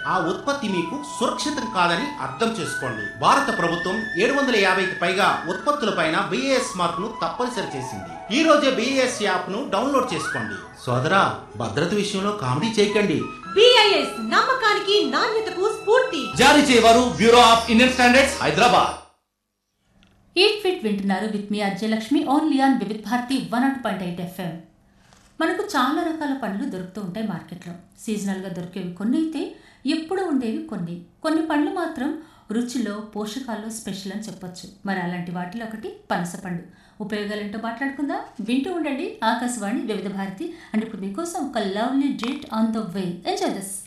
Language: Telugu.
ఆ ఉత్పత్తి మీకు సురక్షితం కాదని అర్థం చేసుకోండి భారత ప్రభుత్వం ఏడు వందల యాభైకి పైగా ఉత్పత్తులపైన బిఏఎస్ మార్క్ ను తప్పనిసరి చేసింది ఈ రోజే బిఏఎస్ యాప్ ను డౌన్లోడ్ చేసుకోండి సోదరా భద్రత విషయంలో కామెడీ చేయకండి బిఐఎస్ నమ్మకానికి నాణ్యతకు స్ఫూర్తి జారీ చేయవారు bureau of Indian standards Hyderabad eat fit వింటున్నారు with me Arjayalakshmi only on Vividh Bharati one nought point eight FM మనకు చాలా రకాల పండ్లు దొరుకుతూ ఉంటాయి మార్కెట్లో సీజనల్గా దొరికేవి కొన్ని అయితే ఎప్పుడూ ఉండేవి కొన్ని కొన్ని పండ్లు మాత్రం రుచిలో పోషకాల్లో స్పెషల్ అని చెప్పొచ్చు మరి అలాంటి వాటిలో ఒకటి పనస పండు ఉపయోగాలేంటో మాట్లాడుకుందాం వింటూ ఉండండి ఆకాశవాణి వివిధ భారతి అండ్ ఇప్పుడు మీకోసం ఒక lovely date on the way enjoy this